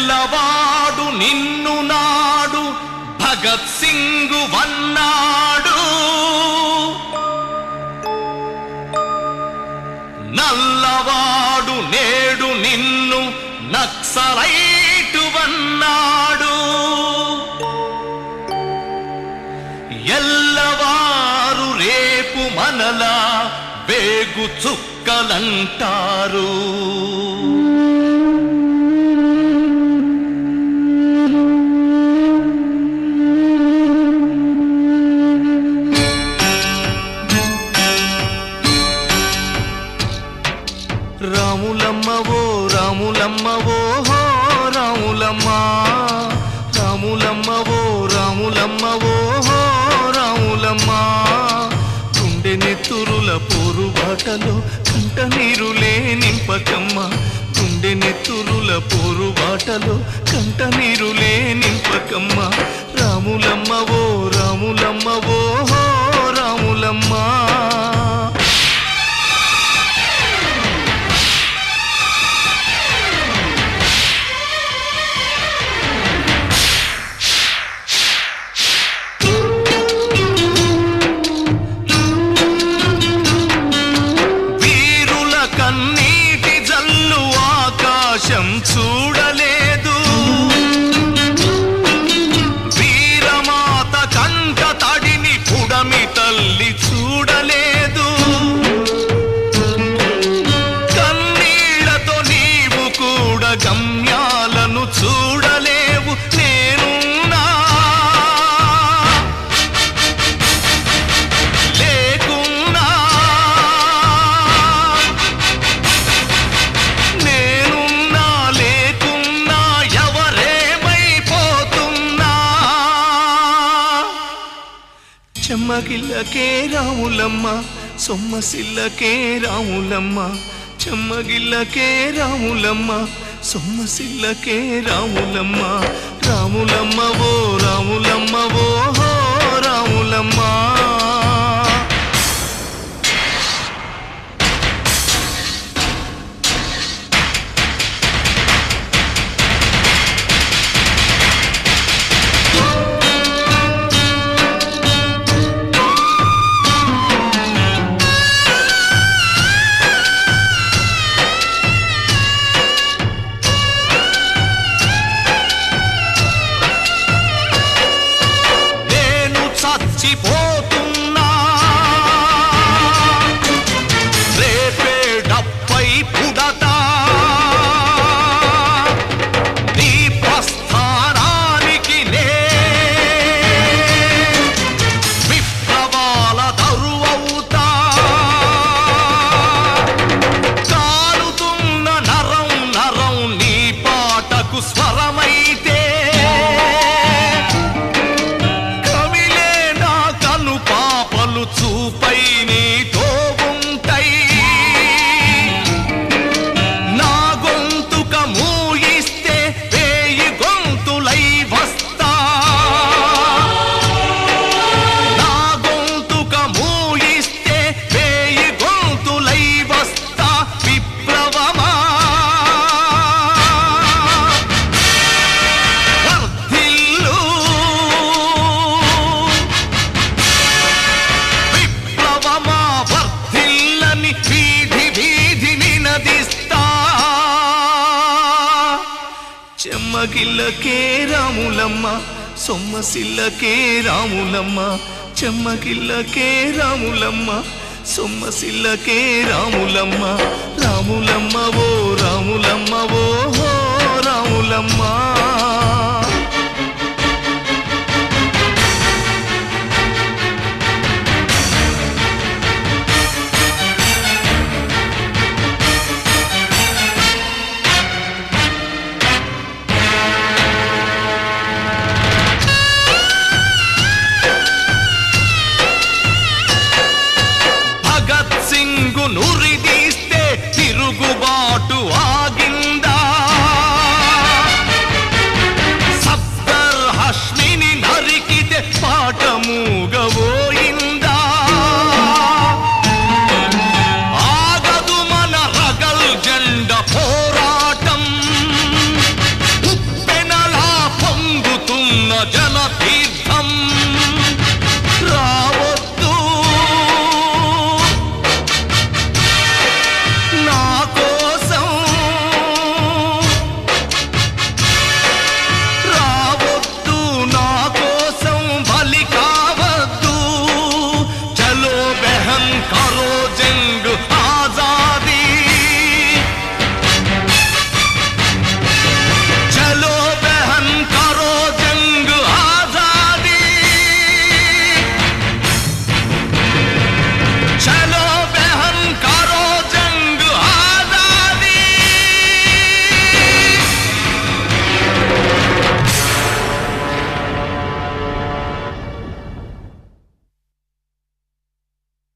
తెల్లవాడు నిన్ను నాడు భగత్ సింగు వన్నాడు నల్లవాడు నేడు నిన్ను నక్సలైటు వన్నాడు ఎల్లవారు రేపు మనలా వేగు చుక్కలంటారు రాములమ్మవో రాములమ్మవో హో రాములమ్మ రాములమ్మవో రాములమ్మవో హో రాములమ్మ గుండె నెత్తురుల పోరు బాటలో కంట నీరులే నింపకమ్మ గుండె నెత్తురుల పోరు బాటలో కంట నీరులే నింపకమ్మ రాములమ్మవో రాములమ్మవో హో రాములమ్మ వీరుల కన్నీటి జల్లు ఆకాశం చూడలేదు వీరమాత కంట తడిని పుడమి తల్లి చూడలేదు కన్నీళ్లతో నీవు కూడా గమ్యాలను చూడలేవు నేనున్నా లేకున్నా నేనున్నా లేకున్నా ఎవరేమైపోతున్నా చెమ్మగిల్లకే రాములమ్మ సొమ్మసిల్లకే రాములమ్మ చెమ్మగిల్లకే రాములమ్మ సొమ్మసిల్లకే రాములమ్మ రాములమ్మ ఓ రాములమ్మ ఓ హో రాములమ్మ నేను చచ్చిపోతున్నా రేపే డప్పై పుడతా నీ ప్రస్థానానికి నే విప్లవాల దరువవుతా కాలుతున్న నరం నరం నీ పాటకు స్వరమైతే కమిలే నా కను పాపలు చూపై నీతో ఉంటాయి నా గొంతుక మూయిస్తే వేయి గొంతులై వస్తా నా గొంతుక మూయిస్తే వేయి గొంతులై వస్తా విప్లవమా వర్ధిల్లు విప్లవమా వర్ధిల్లని వీధి వీధిని నదిస్తా చెమ్మగిల్లకే రాములమ్మ సొమ్మసిల్లకే రాములమ్మ చెమ్మగిల్లకే రాములమ్మ సొమ్మసిల్లకే రాములమ్మ రాములమ్మ ఓ